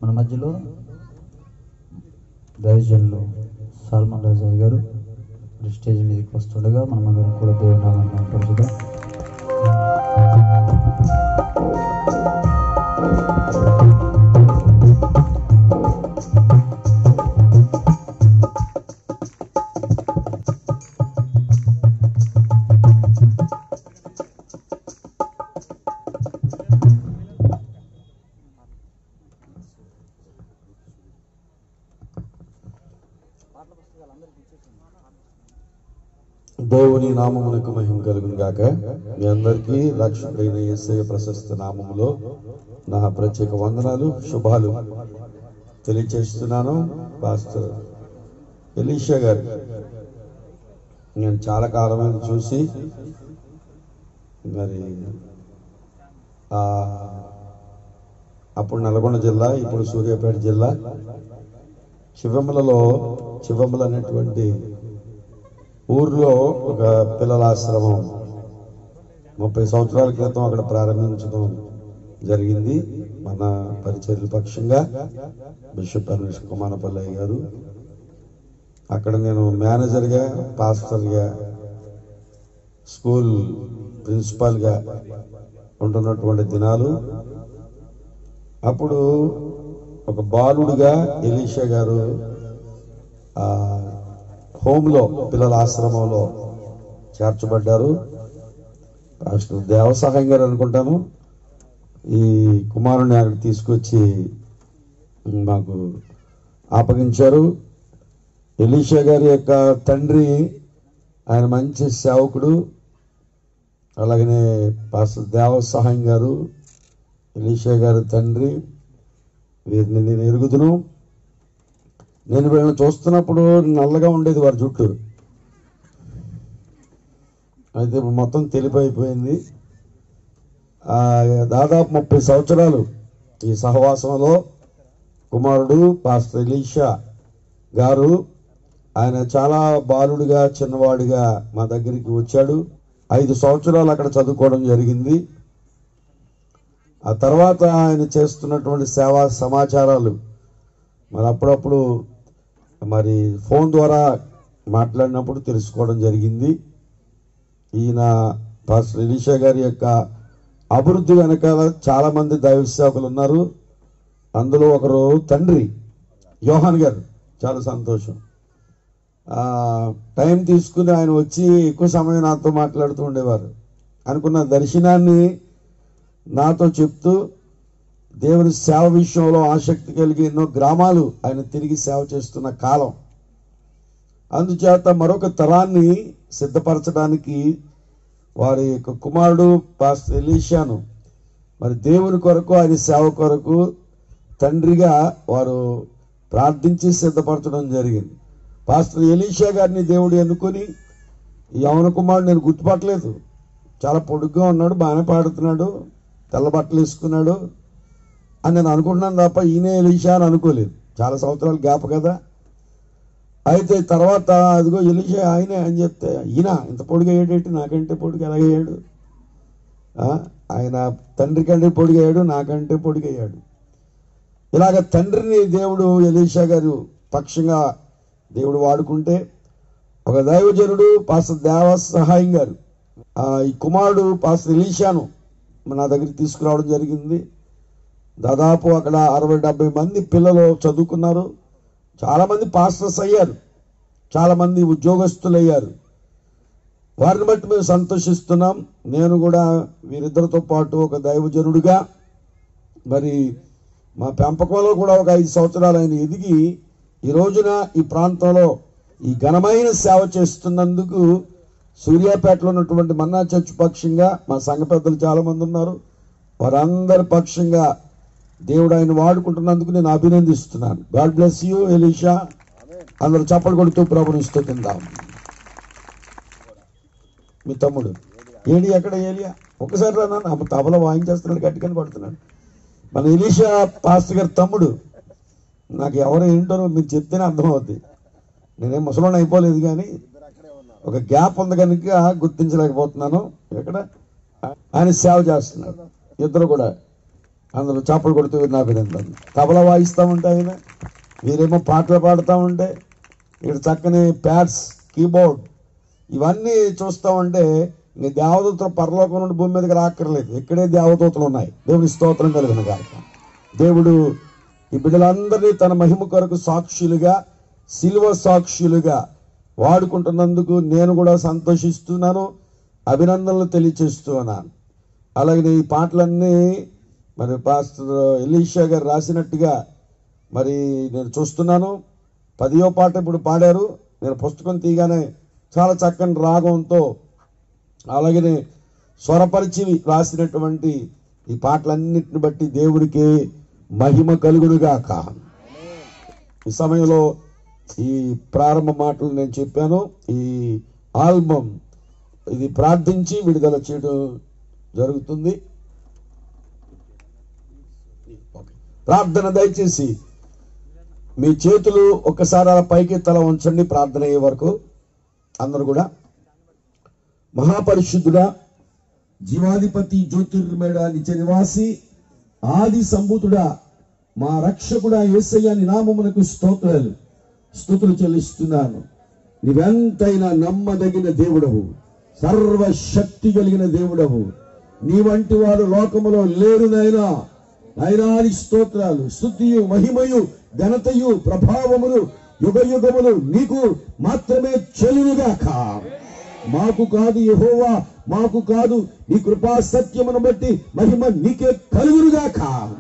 మన మధ్యలో దైవజనులు సాల్మన్ రాజయ్య గారు మరి స్టేజ్ మీదకి వస్తుండగా మనమందరం కూడా దేవుని నామాన్ని పరుచుగా దేవుని నామమునకు మహిమ కలుగును గాక మీ అందరికీ రక్షకుడైన యేసయ్య ప్రశస్త నామములో నా ప్రత్యేక వందనాలు శుభాలు తెలియచేస్తున్నాను పాస్టర్ ఎలీషా గారు నేను చాలా కాలమైన చూసి మరి ఆ, అప్పుడు నల్గొండ జిల్లా ఇప్పుడు సూర్యాపేట జిల్లా చివమలలో చివమల అనేటువంటి ఊర్లో ఒక పిల్లల ఆశ్రమం ముప్పై సంవత్సరాల క్రితం అక్కడ ప్రారంభించడం జరిగింది మన పరిచర్ల పక్షంగా బిషప్ అనీష్ కుమారపల్లయ్య గారు అక్కడ నేను మేనేజర్గా పాస్టర్గా స్కూల్ ప్రిన్సిపాల్గా ఉంటున్నటువంటి దినాలు అప్పుడు ఒక బాలుడుగా ఎలీషా గారు ఆ హోమ్లో పిల్లల ఆశ్రమంలో చేర్చబడ్డారు పాస్టర్ దేవసహాయం గారు అనుకుంటాను ఈ కుమారుని అక్కడ తీసుకొచ్చి మాకు ఆపగించారు ఎలీషా గారి యొక్క తండ్రి ఆయన మంచి సేవకుడు అలాగనే పాస్టర్ దేవసహాయం గారు ఎలీషా గారి తండ్రి వీరిని నేను ఎరుగుదును నేను వీళ్ళని చూస్తున్నప్పుడు నల్లగా ఉండేది వారి జుట్టు అయితే ఇప్పుడు మొత్తం తెలిపైపోయింది ఆ, దాదాపు ముప్పై సంవత్సరాలు ఈ సహవాసంలో కుమారుడు పాస్టర్ ఎలీషా గారు ఆయన చాలా బాలుడిగా చిన్నవాడిగా మా దగ్గరికి వచ్చాడు ఐదు సంవత్సరాలు అక్కడ చదువుకోవడం జరిగింది ఆ తర్వాత ఆయన చేస్తున్నటువంటి సేవా సమాచారాలు మరి అప్పుడప్పుడు మరి ఫోన్ ద్వారా మాట్లాడినప్పుడు తెలుసుకోవడం జరిగింది ఈయన పాస్టర్ ఎలీషా గారి యొక్క అభివృద్ధి వెనకాల చాలా మంది దైవ సేవకులు ఉన్నారు అందులో ఒకరు తండ్రి యోహాన్ గారు చాలా సంతోషం ఆ, టైం తీసుకుని ఆయన వచ్చి ఎక్కువ సమయం నాతో మాట్లాడుతూ ఉండేవారు అనుకున్న దర్శనాన్ని నాతో చెప్తూ దేవుని సేవ విషయంలో ఆసక్తి కలిగి ఎన్నో గ్రామాలు ఆయన తిరిగి సేవ చేస్తున్న కాలం అందుచేత మరొక తరాన్ని సిద్ధపరచడానికి వారి యొక్క కుమారుడు పాస్టర్ ఎలీషాను మరి దేవుని కొరకు ఆయన సేవ కొరకు తండ్రిగా వారు ప్రార్థించి సిద్ధపరచడం జరిగింది పాస్టర్ ఎలీషా గారిని దేవుడు ఎన్నుకొని ఈ యవన కుమారుడు నేను గుర్తుపట్టలేదు చాలా పొడుగ్గా ఉన్నాడు బాగానే పాడుతున్నాడు తెల్ల బట్టలు వేసుకున్నాడు అని నేను అనుకుంటున్నాను తప్ప ఈయనే ఎలీషా అని అనుకోలేదు చాలా సంవత్సరాలు గ్యాప్ కదా అయితే తర్వాత అదిగో ఎలిషా ఆయనే అని చెప్తే ఈయన ఇంత పొడిగా అయ్యాడేంటి నాకంటే పొడిగా ఎలాగయ్యాడు ఆ, ఆయన తండ్రి కంటే పొడిగయ్యాడు నాకంటే పొడిగయ్యాడు ఇలాగ తండ్రిని దేవుడు ఎలీషా గారు పక్షంగా దేవుడు వాడుకుంటే ఒక దైవజనుడు పాస్టర్ దేవ సహాయం గారు ఆ, ఈ కుమారుడు పాస్టర్ ఎలీషాను నా దగ్గరికి తీసుకురావడం జరిగింది దాదాపు అక్కడ అరవై డెబ్బై మంది పిల్లలు చదువుకున్నారు చాలా మంది పాస్టర్స్ అయ్యారు చాలా మంది ఉద్యోగస్తులు అయ్యారు వారిని బట్టి మేము సంతోషిస్తున్నాం నేను కూడా వీరిద్దరితో పాటు ఒక దైవజనుడిగా మరి మా పెంపకంలో కూడా ఒక ఐదు సంవత్సరాలు ఆయన ఎదిగి ఈ రోజున ఈ ప్రాంతంలో ఈ ఘనమైన సేవ చేస్తున్నందుకు సూర్యాపేటలో ఉన్నటువంటి మన్నా చర్చ్ పక్షంగా మా సంఘ పెద్దలు చాలా మంది ఉన్నారు వారందరి పక్షంగా దేవుడు ఆయన వాడుకుంటున్నందుకు నేను అభినందిస్తున్నాను గాడ్ బ్లెస్ యూ ఎలీషా అందరూ చప్పలు కొడుతూ ప్రభుని స్తుతిందాం మీ తమ్ముడు ఏడి ఎక్కడ ఏలియా ఒకసారి రా నాన్న అప్పుడు తబల వాయించేస్తున్నాడు గట్టికని పడుతున్నాడు మన ఎలీషా పాస్టర్ గారి తమ్ముడు నాకు ఎవరు ఏంటో మీరు చెప్తేనే అర్థమవుద్ది నేనేం ముసలోని అయిపోలేదు కానీ ఒక గ్యాప్ ఉంది కనుక గుర్తించలేకపోతున్నాను ఎక్కడ ఆయన సేవ చేస్తున్నాడు ఇద్దరు కూడా అందరూ చప్పలు కొడుతూ విన్న అభినందన తబలా వాయిస్తూ ఉంటే ఆయన వీరేమో పాటలు పాడుతూ ఉంటే ఇక్కడ చక్కని ప్యాడ్స్ కీబోర్డ్ ఇవన్నీ చూస్తూ ఉంటే ఇంక దేవదూతలు పరలోకం నుండి భూమి మీదకి రాక్కర్లేదు ఇక్కడే దేవదూతలు ఉన్నాయి దేవుని స్తోత్రం కలిగిన గాక దేవుడు ఈ బిడ్డలందరినీ తన మహిమ కొరకు సాక్షులుగా శిలువ సాక్షులుగా వాడుకుంటున్నందుకు నేను కూడా సంతోషిస్తున్నాను అభినందనలు తెలియచేస్తూ ఉన్నాను అలాగే ఈ పాటలన్నీ మరి పాస్టర్ ఎలీషా గారు రాసినట్టుగా మరి నేను చూస్తున్నాను పదియో పాట ఇప్పుడు పాడారు నేను పుస్తకం తీయగానే చాలా చక్కని రాగంతో అలాగనే స్వరపరిచి రాసినటువంటి ఈ పాటలన్నిటిని బట్టి దేవుడికి మహిమ కలుగునుగాక ఈ సమయంలో ఈ ప్రారంభ మాటలు నేను చెప్పాను ఈ ఆల్బమ్ ఇది ప్రార్థించి విడుదల చేయడం జరుగుతుంది ప్రార్థన దయచేసి మీ చేతులు ఒక్కసారి అలా పైకి తల ఉంచండి ప్రార్థన అయ్యే వరకు అందరూ కూడా మహాపరిశుద్ధుడా జీవాధిపతి జ్యోతిర్మేడ నిత్య నివాసి ఆది సంభూతుడా మా రక్షకుడా యేసయ్య నీ నామమునకు స్తోత్రాలు స్తుతులు చెల్లిస్తున్నాను నీవెంతైనా నమ్మదగిన దేవుడవు సర్వశక్తి కలిగిన దేవుడవు నీ వంటి వారు లోకములో లేరు నైనా నైనాని స్తోత్రాలు స్తుతియు మహిమయు ఘనతయు ప్రభావములు యుగ యుగములు నీకు మాత్రమే చెలునుగాక మాకు కాదు యెహోవా మాకు కాదు నీ కృపా సత్యమును బట్టి మహిమ నీకే కలుగురుగాక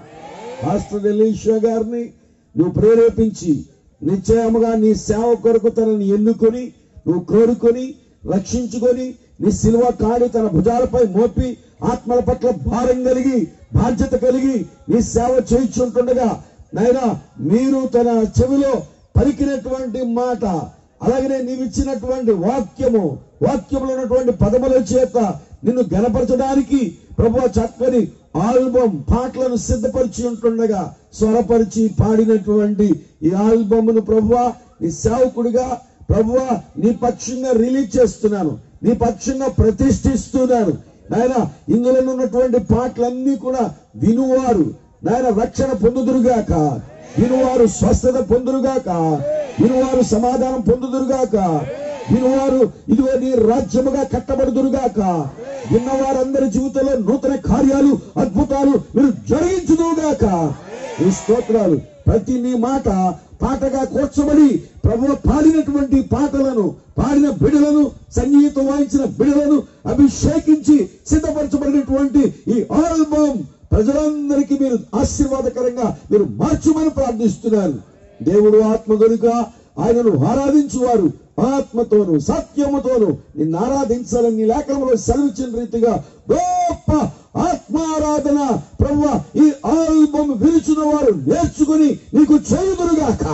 పాస్టర్ ఎలీషా గారిని నువ్వు ప్రేరేపించి నిశ్చయముగా నీ సేవ కొరకు తనని ఎన్నుకొని నువ్వు కోరుకొని రక్షించుకొని నీ సిలువ కాడి తన భుజాలపై మోపి ఆత్మల పట్ల భారం కలిగి బాధ్యత కలిగి నీ సేవ చేయించుంటుండగా నాయనా మీరు తన చెవిలో పలికినటువంటి మాట అలాగనే నీవిచ్చినటువంటి వాక్యము వాక్యములో ఉన్నటువంటి పదముల చేత నిన్ను గనపరచడానికి ప్రభు చక్కని ఆల్బమ్ పాటలను సిద్ధపరిచి ఉంటుండగా స్వరపరిచి పాడినటువంటి ఈ ఆల్బమ్ను ప్రభువ నీ సేవకుడిగా ప్రభువ నీ పక్షంగా రిలీజ్ చేస్తున్నాను నీ పక్షంగా ప్రతిష్ఠిస్తున్నాను నాయన ఇందులో ఉన్నటువంటి పాటలన్నీ కూడా వినువారు నాయన రక్షణ పొందుదురుగాక వినువారు స్వస్థత పొందురుగాక వినువారు సమాధానం పొందుదురుగాక వినువారు ఇదిగో నీ రాజ్యముగా కట్టబడుదురుగాక విన్నవారందరి జీవితంలో నూతన కార్యాలు అద్భుతాలు మీరు జరిగించుదురుగాక ఈ స్తోత్రాలు ప్రతి నీ మాట పాటగా కూర్చబడి ప్రభు పాడినటువంటి పాటలను పాడిన బిడలను సంగీతం వాయించిన బిడలను అభిషేకించి సిద్ధపరచబడినటువంటి ఈ ఆల్బమ్ ప్రజలందరికీ మీరు ఆశీర్వాదకరంగా మీరు మార్చమని ప్రార్థిస్తున్నారు దేవుడు ఆత్మ గనుక ఆయనను ఆరాధించువారు ఆత్మతోను సత్యముతోను నిన్ను ఆరాధించాలని నీ లేఖనంలో సెలవిచ్చిన రీతిగా గొప్ప ఆత్మారాధన ప్రభు ఈ ఆల్బమ్ విరుచున్న వారు నేర్చుకుని నీకు చేయుదురుగాక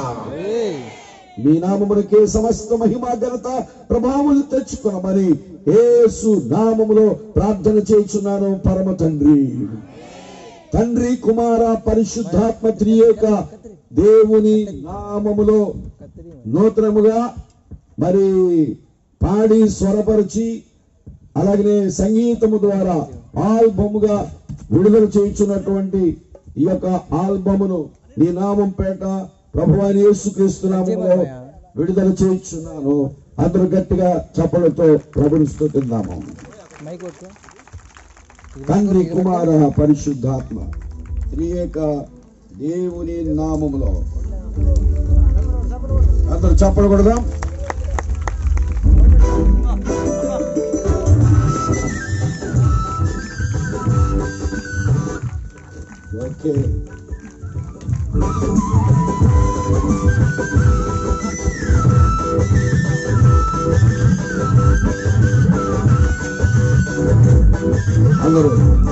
మీ నామమునకే సమస్త మహిమ ఘనత ప్రభావములు తెచ్చుకునమని యేసు నామములో ప్రార్థన చేయుచున్నాను పరమ తండ్రి తండ్రి కుమార పరిశుద్ధాత్మ త్రియేక దేవుని నామములో నూతనముగా మరి పాడి స్వరపరిచి అలాగనే సంగీతము ద్వారా ఆల్బముగా విడుదల చేయించున్నటువంటి ఈ యొక్క ఆల్బమును నీ నామం పేట ప్రభువాని యేసుక్రీస్తు నామములో విడుదల చేయించున్నాను అందరూ గట్టిగా చప్పలతో ప్రభుని స్తుతిద్దాము మైక్ కొట్టు తండ్రి కుమార పరిశుద్ధాత్మ త్రియేక దేవుని నామములో అందరూ చప్పలు కొడదాం ఓకే అందరూ